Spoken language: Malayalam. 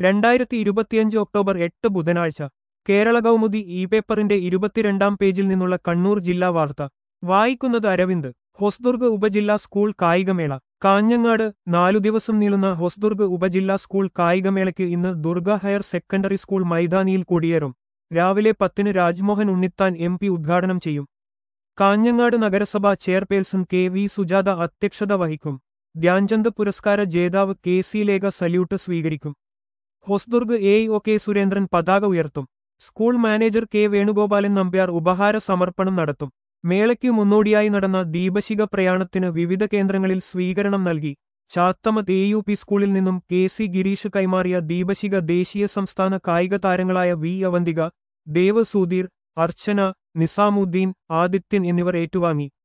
രണ്ടായിരത്തി ഇരുപത്തിയഞ്ച് ഒക്ടോബർ എട്ട് ബുധനാഴ്ച കേരള കൗമുദി ഇ പേപ്പറിന്റെ ഇരുപത്തിരണ്ടാം പേജിൽ നിന്നുള്ള കണ്ണൂർ ജില്ലാ വാർത്ത വായിക്കുന്നത് അരവിന്ദ് ഹൊസ്ദുർഗ് ഉപജില്ലാ സ്കൂൾ കായികമേള കാഞ്ഞങ്ങാട് നാലു ദിവസം നീളുന്ന ഹൊസ്ദുർഗ് ഉപജില്ലാ സ്കൂൾ കായികമേളയ്ക്ക് ഇന്ന് ദുർഗ ഹയർ സെക്കൻഡറി സ്കൂൾ മൈതാനിയിൽ കൊടിയേറും രാവിലെ പത്തിന് രാജ്മോഹൻ ഉണ്ണിത്താൻ എം പി ഉദ്ഘാടനം ചെയ്യും കാഞ്ഞങ്ങാട് നഗരസഭ ചെയർപേഴ്സൺ കെ വി സുജാത അധ്യക്ഷത വഹിക്കും ധ്യാൻചന്ദ് പുരസ്കാര ജേതാവ് കെ സി ലേഖ സല്യൂട്ട് സ്വീകരിക്കും Hosdurg A O K Surendran പതാക ഉയർത്തും school manager K Venugopalan Nambiar ഉപഹാര സമർപ്പണം നടത്തും മേളയ്ക്ക് മുന്നോടിയായി നടന്ന ദീപശിഖ പ്രയാണത്തിന് വിവിധ കേന്ദ്രങ്ങളിൽ സ്വീകരണം നൽകി ചാത്തമത് എ യു പി സ്കൂളിൽ നിന്നും കെ സി ഗിരീഷ് കൈമാറിയ ദീപശിഖ ദേശീയ സംസ്ഥാന കായിക താരങ്ങളായ വി അവന്തിക ദേവ് സുധീർ അർച്ചന നിസാമുദ്ദീൻ ആദിത്യൻ എന്നിവർ ഏറ്റുവാങ്ങി